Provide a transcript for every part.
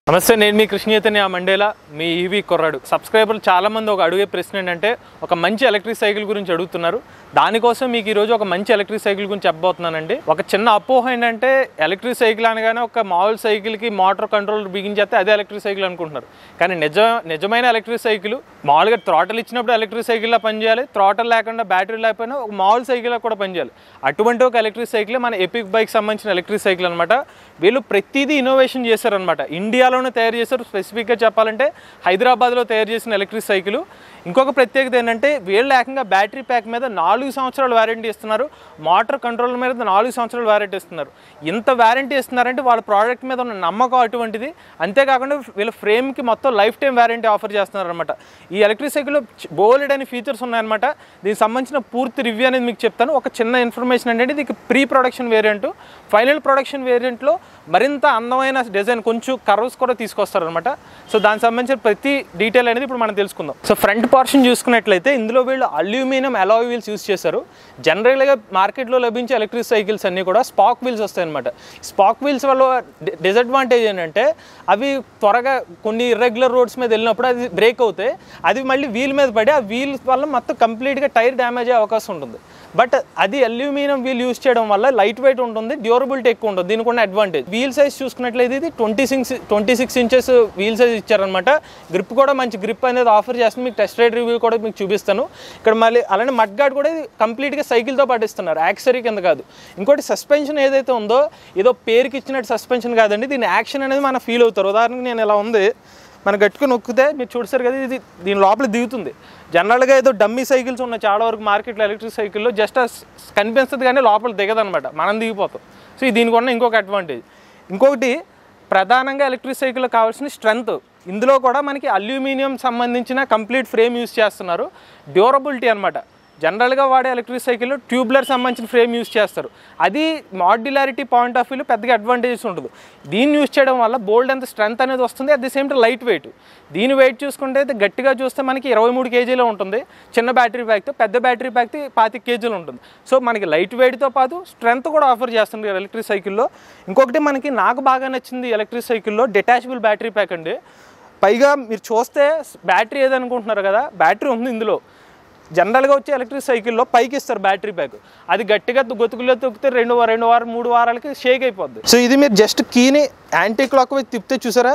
నమస్తే నేను మీ కృష్ణ చైతన్య మండేలా మీ ఈవీ కుర్రాడు సబ్స్క్రైబర్లు చాలా మంది ఒక అడిగే ప్రశ్న ఏంటంటే ఒక మంచి ఎలక్ట్రిక్ సైకిల్ గురించి అడుగుతున్నారు దానికోసం మీకు ఈరోజు ఒక మంచి ఎలక్ట్రిక్ సైకిల్ గురించి చెప్పబోతున్నానండి ఒక చిన్న అపోహ ఏంటంటే ఎలక్ట్రిక్ సైకిల్ అనగానే ఒక మామూలు సైకిల్కి మోటార్ కంట్రోల్ బిగించేస్తే అదే ఎలక్ట్రిక్ సైకిల్ అనుకుంటున్నారు కానీ నిజ నిజమైన ఎలక్ట్రిక్ సైకిల్ మామూలుగా థ్రాటల్ ఇచ్చినప్పుడు ఎలక్ట్రిక్ సైకిల్లా పనిచేయాలి థ్రాటల్ లేకుండా బ్యాటరీ లేకపోయినా ఒక మామూలు సైకిల్లా కూడా పనిచేయాలి అటువంటి ఒక ఎలక్ట్రిక్ సైకిల్ మన ఎపిక్ బైక్ సంబంధించిన ఎలక్ట్రిక్ సైకిల్ అనమాట వీళ్ళు ప్రతిదీ ఇన్నోవేషన్ చేశారనమాట ఇండియాలోనే తయారు చేశారు స్పెసిఫిక్గా చెప్పాలంటే హైదరాబాద్లో తయారు చేసిన ఎలక్ట్రిక్ సైకిల్ ఇంకొక ప్రత్యేకత ఏంటంటే వీళ్ళు ఏకంగా బ్యాటరీ ప్యాక్ మీద నాలుగు సంవత్సరాల వారంటీ ఇస్తున్నారు మోటార్ కంట్రోల్ మీద నాలుగు సంవత్సరాల వారంటీ ఇస్తున్నారు ఇంత వారంటీ ఇస్తున్నారంటే వాళ్ళ ప్రోడక్ట్ మీద ఉన్న నమ్మకం అటువంటిది అంతేకాకుండా వీళ్ళ ఫ్రేమ్కి మొత్తం లైఫ్ టైం వారంటీ ఆఫర్ చేస్తున్నారు అనమాట ఈ ఎలక్ట్రిక్ సైకిల్లో బోల్డ్ అని ఫీచర్స్ ఉన్నాయన్నమాట దీనికి సంబంధించిన పూర్తి రివ్యూ అనేది మీకు చెప్తాను ఒక చిన్న ఇన్ఫర్మేషన్ ఏంటంటే ఇది pre production variant final production వేరియంట్లో మరింత అందమైన డిజైన్ కొంచెం కర్వ్స్ కూడా తీసుకొస్తారనమాట సో దానికి సంబంధించిన ప్రతి డీటెయిల్ అనేది ఇప్పుడు మనం తెలుసుకుందాం సో ఫ్రంట్ పోర్షన్ చూసుకున్నట్లయితే ఇందులో వీళ్ళు అల్యూమినియం అలాయ్ వీల్స్ యూస్ చేశారు జనరల్గా మార్కెట్లో లభించే ఎలక్ట్రిక్ సైకిల్స్ అన్నీ కూడా స్పాక్ వీల్స్ వస్తాయన్నమాట స్పాక్ వీల్స్ వల్ల డిసడ్వాంటేజ్ ఏంటంటే అవి త్వరగా కొన్ని ఇర్రెగ్యులర్ రోడ్స్ మీద వెళ్ళినప్పుడు అది బ్రేక్ అవుతాయి అది మళ్ళీ వీల్ మీద పడి ఆ వీల్ వల్ల మొత్తం కంప్లీట్గా టైర్ డ్యామేజ్ అయ్యే అవకాశం ఉంటుంది బట్ అది అల్యూమినియం వీల్ యూస్ చేయడం వల్ల లైట్ వెయిట్ ఉంటుంది డ్యూరబిలిటీ ఎక్కువ ఉంటుంది దీనికి ఉన్న అడ్వాంటేజ్ వీల్ సైజ్ చూసుకున్నట్లయితే ఇది twenty six twenty six inches wheel size ఇచ్చారనమాట గ్రిప్ కూడా మంచి గ్రిప్ అనేది ఆఫర్ చేస్తుంది మీకు టెస్ట్ రైడ్ రివ్యూ కూడా మీకు చూపిస్తాను ఇక్కడ మళ్ళీ అలానే మడ్ గార్డ్ కూడా ఇది కంప్లీట్గా సైకిల్తో పాటిస్తున్నారు యాక్సరీ కింద కాదు ఇంకోటి సస్పెన్షన్ ఏదైతే ఉందో ఏదో పేరుకి ఇచ్చినట్టు సస్పెన్షన్ కాదండి దీని యాక్షన్ అనేది మనం ఫీల్ అవుతారు ఉదాహరణకి నేను ఇలా ఉంది మనం గట్టుకు నొక్కితే మీరు చూస్తారు కదా ఇది దీని లోపల దిగుతుంది జనరల్గా ఏదో డమ్మీ సైకిల్స్ ఉన్నాయి చాలా వరకు మార్కెట్లో ఎలక్ట్రిక్ సైకిల్లో జస్ట్ కనిపిస్తుంది కానీ లోపల దిగదనమాట మనం దిగిపోతాం సో ఇది దీనికి ఉన్న ఇంకొక అడ్వాంటేజ్ ఇంకొకటి ప్రధానంగా ఎలక్ట్రిక్ సైకిల్లో కావాల్సిన స్ట్రెంగ్త్ ఇందులో కూడా మనకి అల్యూమినియం సంబంధించిన కంప్లీట్ ఫ్రేమ్ యూస్ చేస్తున్నారు డ్యూరబిలిటీ అనమాట జనరల్గా వాడే ఎలక్ట్రిక్ సైకిల్లో ట్యూబ్లర్ సంబంధించిన ఫ్రేమ్ యూస్ చేస్తారు అది మాడ్యులారిటీ పాయింట్ ఆఫ్ వ్యూలో పెద్దగా అడ్వాంటేజెస్ ఉండదు దీన్ని యూస్ చేయడం వల్ల బోల్డ్ అంత స్ట్రెంత్ అనేది వస్తుంది at the same time light weight దీని వెయిట్ చూసుకుంటే అయితే గట్టిగా చూస్తే మనకి ఇరవై మూడు కేజీలో ఉంటుంది చిన్న బ్యాటరీ ప్యాక్తో పెద్ద బ్యాటరీ ప్యాక్తో పాతిక కేజీలు ఉంటుంది సో మనకి లైట్ వెయిట్తో పాటు స్ట్రెంత్ కూడా ఆఫర్ చేస్తుంది ఎలక్ట్రిక్ సైకిల్లో ఇంకొకటి మనకి నాకు బాగా నచ్చింది ఎలక్ట్రిక్ సైకిల్లో డిటాచబుల్ బ్యాటరీ ప్యాక్ అండి పైగా మీరు చూస్తే బ్యాటరీ ఏదనుకుంటున్నారు కదా బ్యాటరీ ఉంది ఇందులో జనరల్గా వచ్చే ఎలక్ట్రిక్ సైకిల్లో పైకి ఇస్తారు బ్యాటరీ బ్యాక్ అది గట్టిగా గొతుకులో తొక్కితే రెండు రెండు వారం మూడు వారాలకి షేక్ అయిపోద్ది సో ఇది మీరు జస్ట్ కీని యాంటీ క్లాక్ వైపు తిప్పితే చూసారా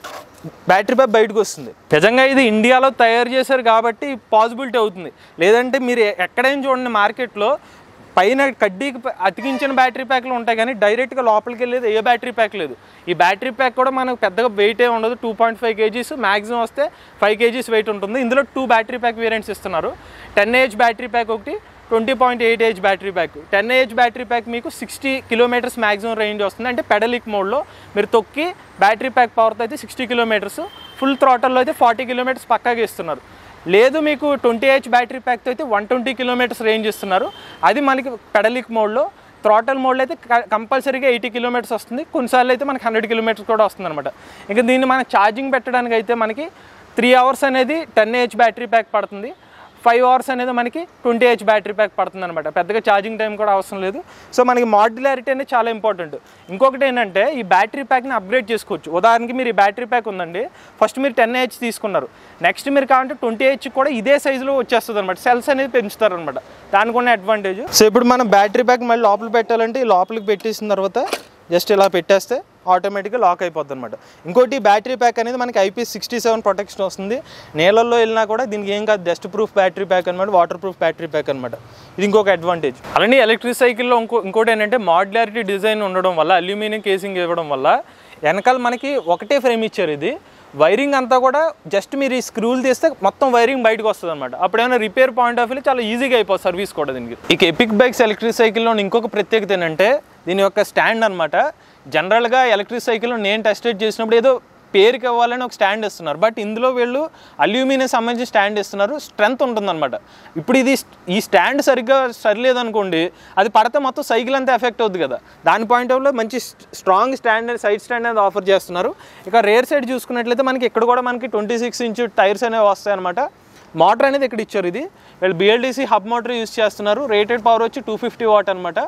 బ్యాటరీ బ్యాక్ బయటకు వస్తుంది నిజంగా ఇది ఇండియాలో తయారు చేశారు కాబట్టి పాసిబిలిటీ అవుతుంది లేదంటే మీరు ఎక్కడైనా చూడండి మార్కెట్లో పైన కడ్డీకి ప- అతికించిన బ్యాటరీ ప్యాక్లు ఉంటాయి కానీ డైరెక్ట్గా లోపలికి వెళ్ళేది ఏ బ్యాటరీ ప్యాక్ లేదు ఈ బ్యాటరీ ప్యాక్ కూడా మనకు పెద్దగా వెయిట్ ఏ ఉండదు two point five kgs maximum వస్తే ఫైవ్ కేజీస్ వెయిట్ ఉంటుంది ఇందులో టూ బ్యాటరీ ప్యాక్ వేరియంట్స్ ఇస్తున్నారు టెన్ ఏహెచ్ బ్యాటరీ ప్యాక్ ఒకటి twenty point eight AH battery pack ten AH battery pack మీకు సిక్స్టీ కిలోమీటర్స్ మ్యాక్సిమం రేంజ్ వస్తుంది అంటే పెడలిక్ మోడ్లో మీరు తొక్కి బ్యాటరీ ప్యాక్ పవర్తో అయితే సిక్స్టీ కిలోమీటర్స్ ఫుల్ థ్రాటల్లో అయితే ఫార్టీ కిలోమీటర్స్ పక్కాగా ఇస్తున్నారు లేదు మీకు ట్వంటీ హెచ్ బ్యాటరీ ప్యాక్తో అయితే వన్ ట్వంటీ కిలోమీటర్స్ రేంజ్ ఇస్తున్నారు అది మనకి పెడలిక్ మోడ్లో థ్రాటల్ మోడ్లో అయితే కంపల్సరీగా ఎయిటీ కిలోమీటర్స్ వస్తుంది కొన్నిసార్లు అయితే మనకి హండ్రెడ్ కిలోమీటర్స్ కూడా వస్తుంది అనమాట ఇంకా దీన్ని మనం ఛార్జింగ్ పెట్టడానికి అయితే మనకి త్రీ అవర్స్ అనేది టెన్ హెచ్ బ్యాటరీ ప్యాక్ పడుతుంది ఫైవ్ అవర్స్ అనేది మనకి ట్వంటీ హెచ్ బ్యాటరీ ప్యాక్ పడుతుంది అనమాట పెద్దగా ఛార్జింగ్ టైం కూడా అవసరం లేదు సో మనకి మాడ్యులారిటీ అనేది చాలా ఇంపార్టెంట్ ఇంకొకటి ఏంటంటే ఈ బ్యాటరీ ప్యాక్ని అప్గ్రేడ్ చేసుకోవచ్చు ఉదాహరణకి మీరు ఈ బ్యాటరీ ప్యాక్ ఉందండి ఫస్ట్ మీరు టెన్ హెచ్ తీసుకున్నారు నెక్స్ట్ మీరు కావాలంటే ట్వంటీ హెచ్ కూడా ఇదే సైజులో వచ్చేస్తుంది అనమాట సెల్స్ అనేది పెంచుతారు అనమాట దానికి ఉన్న అడ్వాంటేజ్ సో ఇప్పుడు మనం బ్యాటరీ ప్యాక్ మళ్ళీ లోపల పెట్టాలంటే ఈ లోపలికి పెట్టేసిన తర్వాత జస్ట్ ఇలా పెట్టేస్తే ఆటోమేటిక్గా లాక్ అయిపోద్ది అనమాట ఇంకోటి బ్యాటరీ ప్యాక్ అనేది మనకి ఐపీ సిక్స్టీ సెవెన్ ప్రొటెక్షన్ వస్తుంది నీళ్ళల్లో వెళ్ళినా కూడా దీనికి ఏం కాదు డస్ట్ ప్రూఫ్ బ్యాటరీ ప్యాక్ అనమాట వాటర్ ప్రూఫ్ బ్యాటరీ ప్యాక్ అనమాట ఇది ఇంకొక అడ్వాంటేజ్ అలానే ఎలక్ట్రిక్ సైకిల్లో ఇంకో ఇంకోటి ఏంటంటే మాడ్యులారిటీ డిజైన్ ఉండడం వల్ల అల్యూమినియం కేసింగ్ ఇవ్వడం వల్ల వెనకాల మనకి ఒకటే ఫ్రేమ్ ఇచ్చారు ఇది వైరింగ్ అంతా కూడా జస్ట్ మీరు ఈ స్క్రూలు తీస్తే మొత్తం వైరింగ్ బయటకు వస్తుంది అనమాట అప్పుడు ఏమైనా రిపేర్ పాయింట్ ఆఫ్ వ్యూ చాలా ఈజీగా అయిపోతుంది సర్వీస్ కూడా దీనికి ఇక ఎపిక్ బైక్స్ ఎలక్ట్రిక్ సైకిల్లో ఇంకొక ప్రత్యేకత ఏంటంటే దీని యొక్క స్టాండ్ అనమాట జనరల్గా ఎలక్ట్రిక్ సైకిల్ నేను టెస్ట్ చేసినప్పుడు ఏదో పేరుకి ఇవ్వాలని ఒక స్టాండ్ ఇస్తున్నారు బట్ ఇందులో వీళ్ళు అల్యూమినియం సంబంధించి స్టాండ్ ఇస్తున్నారు స్ట్రెంత్ ఉంటుందన్నమాట ఇప్పుడు ఇది ఈ స్టాండ్ సరిగ్గా సరిలేదనుకోండి అది పడితే మొత్తం సైకిల్ అంతా ఎఫెక్ట్ అవుతుంది కదా దాని పాయింట్ ఆఫ్ లో మంచి స్ట్రాంగ్ స్టాండ్ సైడ్ స్టాండ్ అనేది ఆఫర్ చేస్తున్నారు ఇక రేర్ సైడ్ చూసుకున్నట్లయితే మనకి ఇక్కడ కూడా మనకి ట్వంటీ సిక్స్ ఇంచ్ టైర్స్ అనేవి వస్తాయి అనమాట మోటార్ అనేది ఇక్కడ ఇచ్చారు ఇది వీళ్ళు బిఎల్డిసి హబ్ మోటార్ యూస్ చేస్తున్నారు రేటెడ్ పవర్ వచ్చి టూ ఫిఫ్టీ వాట్ అనమాట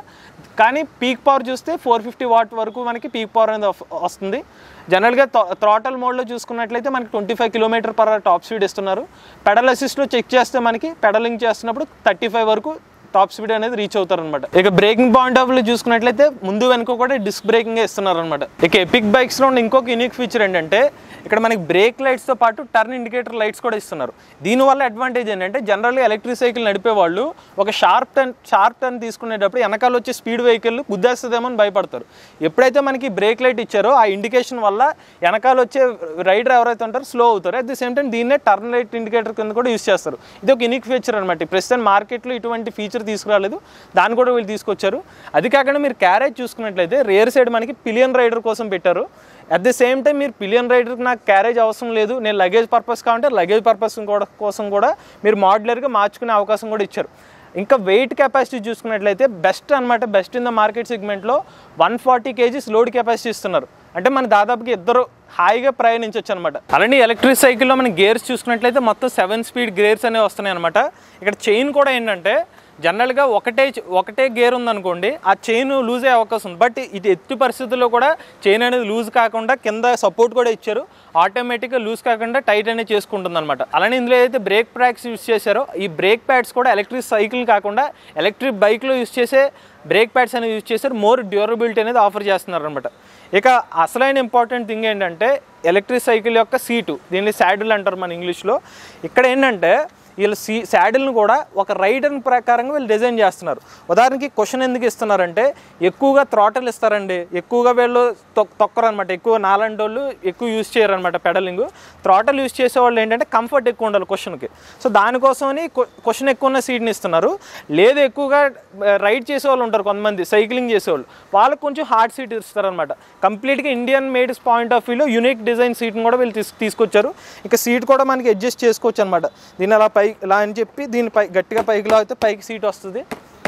కానీ పీక్ పవర్ చూస్తే ఫోర్ ఫిఫ్టీ వాట్ వరకు మనకి పీక్ పవర్ అనేది వఫ్- వస్తుంది జనరల్గా థ్రాటల్ మోడ్లో చూసుకున్నట్లయితే మనకి twenty five kilometre per top speed ఇస్తున్నారు పెడల్ అసిస్ట్లో చెక్ చేస్తే మనకి పెడలింగ్ చేస్తున్నప్పుడు థర్టీ ఫైవ్ వరకు టాప్ స్పీడ్ అనేది రీచ్ అవుతారు అనమాట ఇక బ్రేకింగ్ పాయింట్ ఆఫ్ వ్యూ చూసుకున్నట్లయితే ముందు వెనుక కూడా డిస్క్ బ్రేకింగ్ ఇస్తున్నారు అనమాట ఇక ఎపిక్ బైక్స్లో ఉన్న ఇంకొక యూనిక్ ఫీచర్ ఏంటంటే ఇక్కడ మనకి బ్రేక్ లైట్స్తో పాటు టర్న్ ఇండికేటర్ లైట్స్ కూడా ఇస్తున్నారు దీనివల్ల అడ్వాంటేజ్ ఏంటంటే జనరల్గా ఎలక్ట్రిక్ సైకిల్ నడిపే వాళ్ళు ఒక షార్ప్ టర్న్ షార్ప్ టర్న్ తీసుకునేటప్పుడు వెనకాల వచ్చే స్పీడ్ వెహికల్ గుద్దేస్తుందేమో అని భయపడతారు ఎప్పుడైతే మనకి బ్రేక్ లైట్ ఇచ్చారో ఆ ఇండికేషన్ వల్ల వెనకాల వచ్చే రైడర్ ఎవరైతే ఉంటారో స్లో అవుతారు అట్ ది సేమ్ టైం దీన్నే టర్న్ లైట్ ఇండికేటర్ కింద కూడా యూస్ చేస్తారు ఇది ఒక యూనిక్ ఫీచర్ అనమాట ప్రస్తుతం మార్కెట్లో ఇటువంటి ఫీచర్ తీసుకురాలేదు దాన్ని కూడా వీళ్ళు తీసుకొచ్చారు అది కాకుండా మీరు క్యారేజ్ చూసుకున్నట్లయితే రేర్ సైడ్ మనకి పిలియన్ రైడర్ కోసం పెట్టారు అట్ ది సేమ్ టైం మీరు పిలియన్ రైడర్కి నాకు క్యారేజ్ అవసరం లేదు నేను లగేజ్ పర్పస్ కావాలంటే లగేజ్ పర్పస్ కూడా కోసం కూడా మీరు మాడ్యులర్గా మార్చుకునే అవకాశం కూడా ఇచ్చారు ఇంకా వెయిట్ కెపాసిటీ చూసుకున్నట్లయితే బెస్ట్ అనమాట బెస్ట్ ఇన్ ద మార్కెట్ సెగ్మెంట్లో one forty kgs load capacity ఇస్తున్నారు అంటే మన దాదాపుగా ఇద్దరు హాయిగా ప్రయాణించవచ్చు అనమాట అలానే ఎలక్ట్రిక్ సైకిల్లో మన గేర్స్ చూసుకున్నట్లయితే మొత్తం సెవెన్ స్పీడ్ గేర్స్ అనేవి వస్తున్నాయి అనమాట ఇక్కడ చైన్ కూడా ఏంటంటే జనరల్గా ఒకటే ఒకటే గేర్ ఉందనుకోండి ఆ చైన్ లూజ్ అయ్యే అవకాశం ఉంది బట్ ఇది ఎత్తు పరిస్థితుల్లో కూడా చైన్ అనేది లూజ్ కాకుండా కింద సపోర్ట్ కూడా ఇచ్చారు ఆటోమేటిక్గా లూజ్ కాకుండా టైట్ అనేది చేసుకుంటుంది అనమాట అలానే ఇందులో ఏదైతే బ్రేక్ ప్యాడ్స్ యూస్ చేశారో ఈ బ్రేక్ ప్యాడ్స్ కూడా ఎలక్ట్రిక్ సైకిల్ కాకుండా ఎలక్ట్రిక్ బైక్లో యూస్ చేసే బ్రేక్ ప్యాడ్స్ అనేవి యూస్ చేశారు మోర్ డ్యూరబిలిటీ అనేది ఆఫర్ చేస్తున్నారు అనమాట ఇక అసలైన ఇంపార్టెంట్ థింగ్ ఏంటంటే ఎలక్ట్రిక్ సైకిల్ యొక్క సీటు దీన్ని శాడిల్ అంటారు మన ఇంగ్లీష్లో ఇక్కడ ఏంటంటే వీళ్ళు సీ శాడిల్ని కూడా ఒక రైడర్ ప్రకారంగా వీళ్ళు డిజైన్ చేస్తున్నారు ఉదాహరణకి క్వశ్చన్ ఎందుకు ఇస్తున్నారంటే ఎక్కువగా థ్రాటల్ ఇస్తారండి ఎక్కువగా వీళ్ళు తొక్ తొక్కరు అనమాట ఎక్కువ నాలంటి వాళ్ళు ఎక్కువ యూజ్ చేయరు అనమాట పెడలింగ్ థ్రాటల్ యూజ్ చేసే వాళ్ళు ఏంటంటే కంఫర్ట్ ఎక్కువ ఉండాలి క్వశ్చన్కి సో దానికోసమని క్వశ్చన్ ఎక్కువ ఉన్న సీట్ని ఇస్తున్నారు లేదు ఎక్కువగా రైడ్ చేసే వాళ్ళు ఉంటారు కొంతమంది సైక్లింగ్ చేసేవాళ్ళు వాళ్ళకి కొంచెం హార్డ్ సీట్ ఇస్తారనమాట కంప్లీట్గా ఇండియన్ మేడ్ పాయింట్ ఆఫ్ వ్యూలో యూనిక్ డిజైన్ సీట్ని కూడా వీళ్ళు తీసు తీసుకొచ్చారు ఇక సీట్ కూడా మనకి అడ్జస్ట్ చేసుకోవచ్చు అనమాట దీన్ని అలా పై ఇలా అని చెప్పి దీన్ని పై గట్టిగా పైకి లాగితే పైకి సీట్ వస్తుంది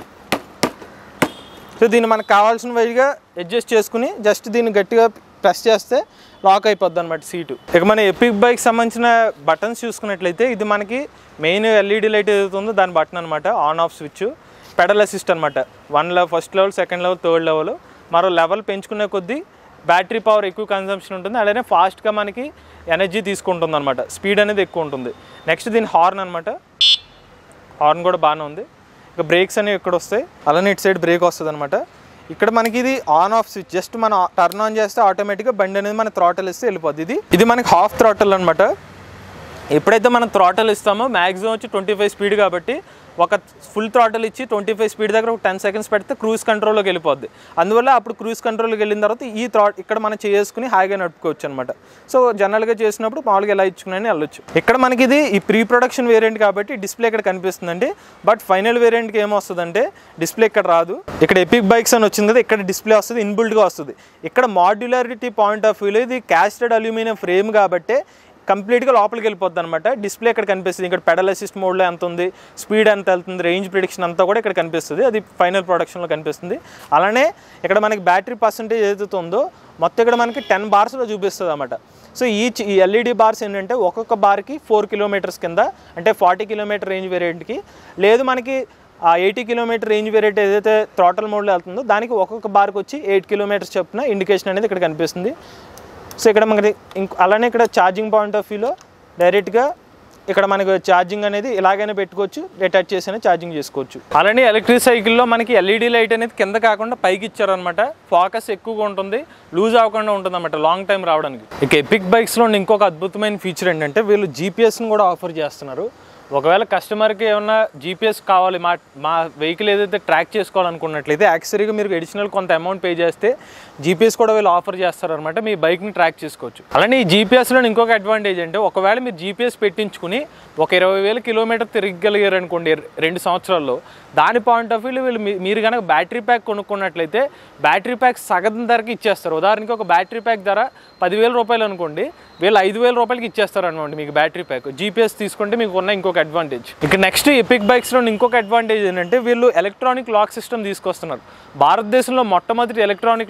సో దీన్ని మనకు కావాల్సిన వైగా అడ్జస్ట్ చేసుకుని జస్ట్ దీన్ని గట్టిగా ప్రెస్ చేస్తే లాక్ అయిపోద్ది అనమాట సీటు ఇక మన ఎపిక్ బైక్ సంబంధించిన బటన్స్ చూసుకున్నట్లయితే ఇది మనకి మెయిన్ ఎల్ఈడి లైట్ ఏదైతే ఉందో దాని బటన్ అనమాట on off switch pedal assist అనమాట one level first level second level third level మరో లెవెల్ పెంచుకునే కొద్దీ బ్యాటరీ పవర్ ఎక్కువ కన్సంప్షన్ ఉంటుంది అలానే ఫాస్ట్గా మనకి ఎనర్జీ తీసుకుంటుంది అనమాట స్పీడ్ అనేది ఎక్కువ ఉంటుంది నెక్స్ట్ దీని హార్న్ అనమాట హార్న్ కూడా బాగానే ఉంది ఇక బ్రేక్స్ అనేవి ఇక్కడ వస్తాయి అలానే ఇటు సైడ్ బ్రేక్ వస్తుంది అనమాట ఇక్కడ మనకి ఇది ఆన్ ఆఫ్ స్విచ్ జస్ట్ మనం టర్న్ ఆన్ చేస్తే ఆటోమేటిక్గా బండి అనేది మన థ్రాటల్ ఇస్తే వెళ్ళిపోద్ది ఇది ఇది మనకి హాఫ్ థ్రాటల్ అనమాట ఎప్పుడైతే మనం థ్రాటల్ ఇస్తామో మ్యాక్సిమం వచ్చి ట్వంటీ ఫైవ్ స్పీడ్ కాబట్టి ఒక ఫుల్ థ్రాటల్ ఇచ్చి ట్వంటీ ఫైవ్ స్పీడ్ దగ్గర ఒక టెన్ సెకండ్స్ పెడితే క్రూజ్ కంట్రోల్లోకి వెళ్ళిపోద్ది అందువల్ల అప్పుడు క్రూజ్ కంట్రోల్కి వెళ్ళిన తర్వాత ఈ థ్రా ఇక్కడ మనం చేసుకుని హాయిగా నడుపుకోవచ్చు అనమాట సో జనరల్గా చేసినప్పుడు మామూలుగా ఎలా ఇచ్చుకుని వెళ్ళొచ్చు ఇక్కడ మనకి ఇది ఈ ప్రీ ప్రొడక్షన్ వేరియంట్ కాబట్టి డిస్ప్లే ఇక్కడ కనిపిస్తుందండి బట్ ఫైనల్ వేరియంట్కి ఏమొస్తుందంటే డిస్ప్లే ఇక్కడ రాదు ఇక్కడ ఎపిక్ బైక్స్ అని వచ్చింది కదా ఇక్కడ డిస్ప్లే వస్తుంది ఇన్బుల్డ్గా వస్తుంది ఇక్కడ మాడ్యులారిటీ పాయింట్ ఆఫ్ వ్యూలో ఇది క్యాస్టెడ్ అల్యూమినియం ఫ్రేమ్ కాబట్టి కంప్లీట్గా లోపలికి వెళ్ళిపోద్ది అనమాట డిస్ప్లే ఇక్కడ కనిపిస్తుంది ఇక్కడ పెడల్ అసిస్ట్ మోడ్లో ఎంత ఉంది స్పీడ్ ఎంత వెళ్తుంది రేంజ్ ప్రిడిక్షన్ అంతా కూడా ఇక్కడ కనిపిస్తుంది అది ఫైనల్ ప్రొడక్షన్లో కనిపిస్తుంది అలానే ఇక్కడ మనకి బ్యాటరీ పర్సంటేజ్ ఏదైతే ఉందో మొత్తం ఇక్కడ మనకి టెన్ బార్స్లో చూపిస్తుంది అనమాట సో ఈ చి- ఈ ఎల్ఈడి బార్స్ ఏంటంటే ఒక్కొక్క బార్కి ఫోర్ కిలోమీటర్స్ కింద అంటే ఫార్టీ కిలోమీటర్ రేంజ్ వేరియంట్కి లేదు మనకి ఆ ఎయిటీ కిలోమీటర్ రేంజ్ వేరియట్ ఏదైతే థ్రాటల్ మోడ్లో వెళ్తుందో దానికి ఒక్కొక్క బార్కి వచ్చి ఎయిట్ కిలోమీటర్స్ చొప్పున ఇండికేషన్ అనేది ఇక్కడ కనిపిస్తుంది సో ఇక్కడ మనకి ఇంక అలానే ఇక్కడ ఛార్జింగ్ పాయింట్ ఆఫ్ వ్యూలో డైరెక్ట్గా ఇక్కడ మనకు ఛార్జింగ్ అనేది ఇలాగైనా పెట్టుకోవచ్చు అటాచ్ చేసి ఛార్జింగ్ చేసుకోవచ్చు అలానే ఎలక్ట్రిక్ సైకిల్లో మనకి ఎల్ఈడి లైట్ అనేది కింద కాకుండా పైకి ఇచ్చారనమాట ఫోకస్ ఎక్కువగా ఉంటుంది లూజ్ అవ్వకుండా ఉంటుంది అనమాట లాంగ్ టైం రావడానికి ఇక ఎపిక్ బైక్స్లో ఇంకొక అద్భుతమైన ఫీచర్ ఏంటంటే వీళ్ళు జీపీఎస్ని కూడా ఆఫర్ చేస్తున్నారు ఒకవేళ కస్టమర్కి ఏమన్నా జీపీఎస్ కావాలి మా మా వెహికల్ ఏదైతే ట్రాక్ చేసుకోవాలనుకున్నట్లయితే యాక్సరీగా మీరు అడిషనల్ కొంత అమౌంట్ పే చేస్తే జీపీఎస్ కూడా వీళ్ళు ఆఫర్ చేస్తారనమాట మీ బైక్ని ట్రాక్ చేసుకోవచ్చు అలానే ఈ జీపీఎస్లో ఇంకొక అడ్వాంటేజ్ అంటే ఒకవేళ మీరు జీపీఎస్ పెట్టించుకుని ఒక ఇరవై వేల కిలోమీటర్ తిరగగలిగారు అనుకోండి రెండు సంవత్సరాల్లో దాని పాయింట్ ఆఫ్ వ్యూలో వీళ్ళు మీ- మీరు కనుక బ్యాటరీ ప్యాక్ కొనుక్కున్నట్లయితే బ్యాటరీ ప్యాక్ సగం ధరకి ఇచ్చేస్తారు ఉదాహరణకి ఒక బ్యాటరీ ప్యాక్ ధర పదివేల రూపాయలు అనుకోండి వీళ్ళు ఐదు వేల రూపాయలకి ఇచ్చేస్తారు అనమాట మీకు బ్యాటరీ ప్యాక్ జీపీఎస్ తీసుకుంటే మీకు ఉన్న ఇంకొక అడ్వాంటేజ్ ఇక నెక్స్ట్ ఎపిక్ బైక్స్లో ఇంకొక అడ్వాంటేజ్ ఏంటంటే వీళ్ళు ఎలక్ట్రానిక్ లాక్ సిస్టమ్ తీసుకొస్తున్నారు భారతదేశంలో మొట్టమొదటి ఎలక్ట్రానిక్ లాక్ సిస్టమ్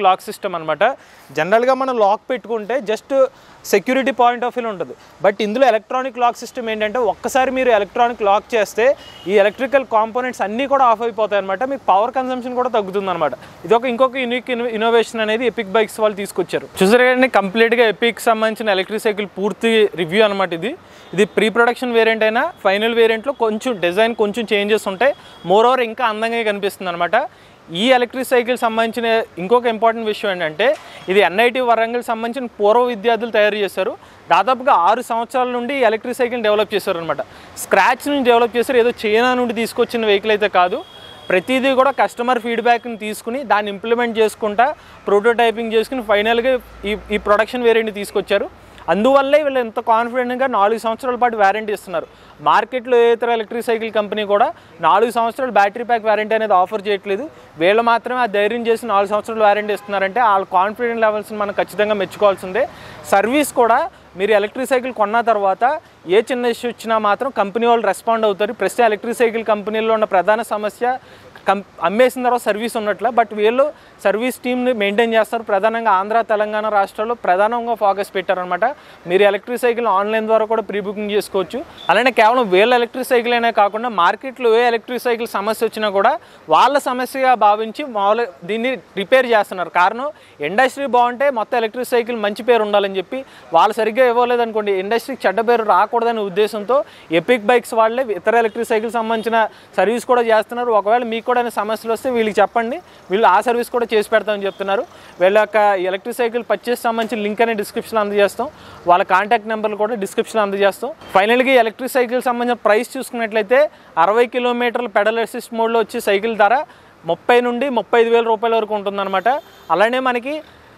సిస్టమ్ అనమాట జనరల్గా మనం లాక్ పెట్టుకుంటే just security point of view ఉంటుంది బట్ ఇందులో ఎలక్ట్రానిక్ లాక్ సిస్టమ్ ఏంటంటే ఒక్కసారి మీరు ఎలక్ట్రానిక్ లాక్ చేస్తే ఈ ఎలక్ట్రికల్ కాంపోనెంట్స్ అన్నీ కూడా ఆఫ్ అయిపోతాయి అనమాట మీకు పవర్ కన్సంప్షన్ కూడా తగ్గుతుంది అనమాట ఇది ఒక ఇంకొక యూనిక్ ఇన్నోవేషన్ అనేది ఎపిక్ బైక్స్ వాళ్ళు తీసుకొచ్చారు చూసారు కానీ కంప్లీట్గా ఎపిక్ సంబంధించిన ఎలక్ట్రిక్ సైకిల్ పూర్తి రివ్యూ అనమాట ఇది ఇది ప్రీ ప్రొడక్షన్ వేరియంట్ అయినా ఫైనల్ వేరియంట్లో కొంచెం డిజైన్ కొంచెం చేంజెస్ ఉంటాయి మోర్ ఓవర్ ఇంకా అందంగా కనిపిస్తుంది అనమాట ఈ ఎలక్ట్రిక్ సైకిల్ సంబంధించిన ఇంకొక ఇంపార్టెంట్ విషయం ఏంటంటే ఇది ఎన్ఐటి వరంగల్ సంబంధించిన పూర్వ విద్యార్థులు తయారు చేశారు దాదాపుగా ఆరు సంవత్సరాల నుండి ఈ ఎలక్ట్రిక్ సైకిల్ డెవలప్ చేశారు అనమాట స్క్రాచ్ నుంచి డెవలప్ చేశారు ఏదో చైనా నుండి తీసుకొచ్చిన వెహికల్ అయితే కాదు ప్రతిదీ కూడా కస్టమర్ ఫీడ్బ్యాక్ని తీసుకుని దాన్ని ఇంప్లిమెంట్ చేసుకుంటా ప్రోటోటైపింగ్ చేసుకుని ఫైనల్గా ఈ ఈ ప్రొడక్షన్ వేరియంట్ తీసుకొచ్చారు అందువల్లే వీళ్ళు ఎంత కాన్ఫిడెంట్గా నాలుగు సంవత్సరాల పాటు వారంటీ ఇస్తున్నారు మార్కెట్లో ఏ ఇతర ఎలక్ట్రిక్ సైకిల్ కంపెనీ కూడా నాలుగు సంవత్సరాలు బ్యాటరీ ప్యాక్ వారంటీ అనేది ఆఫర్ చేయట్లేదు వీళ్ళు మాత్రమే ఆ ధైర్యం చేసి నాలుగు సంవత్సరాలు వారంటీ ఇస్తున్నారంటే వాళ్ళ కాన్ఫిడెంట్ లెవెల్స్ని మనం ఖచ్చితంగా మెచ్చుకోవాల్సిందే సర్వీస్ కూడా మీరు ఎలక్ట్రిక్ సైకిల్ కొన్న తర్వాత ఏ చిన్న ఇష్యూ వచ్చినా మాత్రం కంపెనీ వాళ్ళు రెస్పాండ్ అవుతారు ప్రస్తుతం ఎలక్ట్రిక్ సైకిల్ కంపెనీలో ఉన్న ప్రధాన సమస్య కం అమ్మేసిన తర్వాత సర్వీస్ ఉన్నట్ల బట్ వీళ్ళు సర్వీస్ టీమ్ని మెయింటైన్ చేస్తారు ప్రధానంగా ఆంధ్ర తెలంగాణ రాష్ట్రాల్లో ప్రధానంగా ఫోకస్ పెట్టారనమాట మీరు ఎలక్ట్రిక్ సైకిల్ ఆన్లైన్ ద్వారా కూడా ప్రీ బుకింగ్ చేసుకోవచ్చు అలానే కేవలం వీళ్ళ ఎలక్ట్రిక్ సైకిల్ అనే కాకుండా మార్కెట్లో ఏ ఎలక్ట్రిక్ సైకిల్ సమస్య వచ్చినా కూడా వాళ్ళ సమస్యగా భావించి మామూలు దీన్ని రిపేర్ చేస్తున్నారు కారణం ఇండస్ట్రీ బాగుంటే మొత్తం ఎలక్ట్రిక్ సైకిల్ మంచి పేరు ఉండాలని చెప్పి వాళ్ళు సరిగ్గా ఇవ్వలేదు అనుకోండి ఇండస్ట్రీకి చెడ్డ పేరు రాకూడదనే ఉద్దేశంతో ఎపిక్ బైక్స్ వాళ్ళే ఇతర ఎలక్ట్రిక్ సైకిల్ సంబంధించిన సర్వీస్ కూడా చేస్తున్నారు ఒకవేళ మీకు కూడా ఏమైనా సమస్యలు వస్తే వీళ్ళకి చెప్పండి వీళ్ళు ఆ సర్వీస్ కూడా చేసి పెడతామని చెప్తున్నారు వీళ్ళ యొక్క ఎలక్ట్రిక్ సైకిల్ పర్చేస్ సంబంధించిన లింక్ అనేది డిస్క్రిప్షన్ అందజేస్తాం వాళ్ళ కాంటాక్ట్ నెంబర్లు కూడా డిస్క్రిప్షన్ అందజేస్తాం ఫైనల్గా ఎలక్ట్రిక్ సైకిల్ సంబంధించిన ప్రైస్ చూసుకున్నట్లయితే అరవై కిలోమీటర్ల పెడల్ అసిస్ట్ మోడ్లో వచ్చి సైకిల్ ధర ముప్పై నుండి ముప్పై ఐదు వేల రూపాయల వరకు ఉంటుందన్నమాట అలానే మనకి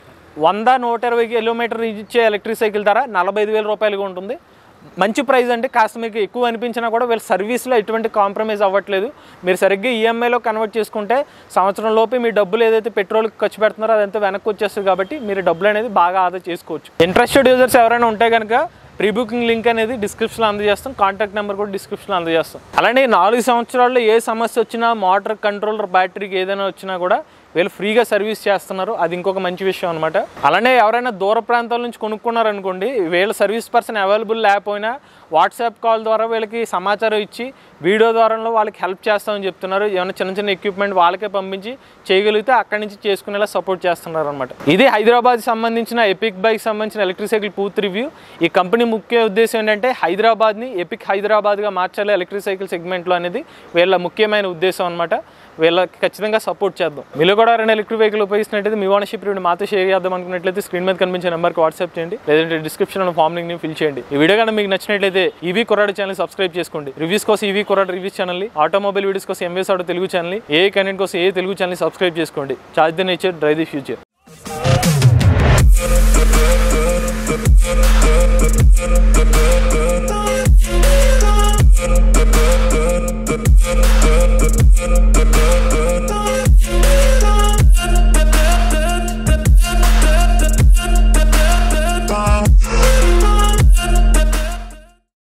వంద నూట ఇరవై కిలోమీటర్ ఇచ్చే ఎలక్ట్రిక్ సైకిల్ ధర నలభై ఐదు వేల రూపాయలుగా ఉంటుంది మంచి ప్రైస్ అంటే కాస్త మీకు ఎక్కువ అనిపించినా కూడా వీళ్ళ సర్వీస్లో ఎటువంటి కాంప్రమైజ్ అవ్వట్లేదు మీరు సరిగ్గా ఈఎంఐలో కన్వర్ట్ చేసుకుంటే సంవత్సరం లోపే మీ డబ్బులు ఏదైతే పెట్రోల్ ఖర్చు పెడుతున్నారో అదంతా వెనక్కి వచ్చేస్తుంది కాబట్టి మీరు డబ్బులు అనేది బాగా ఆదా చేసుకోవచ్చు ఇంట్రెస్టెడ్ యూజర్స్ ఎవరైనా ఉంటే కనుక ప్రీ బుకింగ్ లింక్ అనేది డిస్క్రిప్షన్లో అందజేస్తాం కాంటాక్ట్ నెంబర్ కూడా డిస్క్రిప్షన్లో అందజేస్తాం అలానే ఈ నాలుగు సంవత్సరాల్లో ఏ సమస్య వచ్చినా మోటార్ కంట్రోలర్ బ్యాటరీకి ఏదైనా వచ్చినా కూడా వీళ్ళు ఫ్రీగా సర్వీస్ చేస్తున్నారు అది ఇంకొక మంచి విషయం అనమాట అలానే ఎవరైనా దూర ప్రాంతాల నుంచి కొనుక్కున్నారనుకోండి వీళ్ళ సర్వీస్ పర్సన్ అవైలబుల్ లేకపోయినా వాట్సాప్ కాల్ ద్వారా వీళ్ళకి సమాచారం ఇచ్చి వీడియో ద్వారా వాళ్ళకి హెల్ప్ చేస్తామని చెప్తున్నారు ఏమైనా చిన్న చిన్న ఎక్విప్మెంట్ వాళ్ళకే పంపించి చేయగలిగితే అక్కడి నుంచి చేసుకునేలా సపోర్ట్ చేస్తున్నారు అనమాట ఇది హైదరాబాద్ సంబంధించిన ఎపిక్ బైక్ సంబంధించిన ఎలక్ట్రిక్ సైకిల్ పూర్తి రివ్యూ ఈ కంపెనీ ముఖ్య ఉద్దేశం ఏంటంటే హైదరాబాద్ని ఎపిక్ హైదరాబాద్గా మార్చాలి ఎలక్ట్రిక్ సైకిల్ సెగ్మెంట్లో అనేది వీళ్ళ ముఖ్యమైన ఉద్దేశం అనమాట వీళ్ళకి ఖచ్చితంగా సపోర్ట్ చేద్దాం మీరు కూడా రెండు ఎలక్ట్రిక్ వెహికల్ ఉపయోగిస్తున్నట్టయితే మీ ఓనర్షిప్ రివ్యూ మాతో షేర్ చేద్దాం అనుకున్నట్లయితే స్క్రీన్ మీద కనిపించే నెంబర్కి వాట్సాప్ చేయండి లేదంటే డిస్క్రిప్షన్ ఫామ్ లింక్ ఫిల్ చేయండి ఈ వీడియో కానీ మీకు నచ్చినట్లయితే ఈవీ కొరాడు ఛానల్ సబ్స్క్రైబ్ చేసుకోండి రివ్యూస్ కోసం EV Kurradu reviews channel automobile videos కోసం ఎంఎస్ ఆటో తెలుగు ఛానల్ ఏ కంటెంట్ కోసం ఏ తెలుగు ఛానల్ సబ్స్క్రైబ్ చేసుకోండి charge the nature drive the future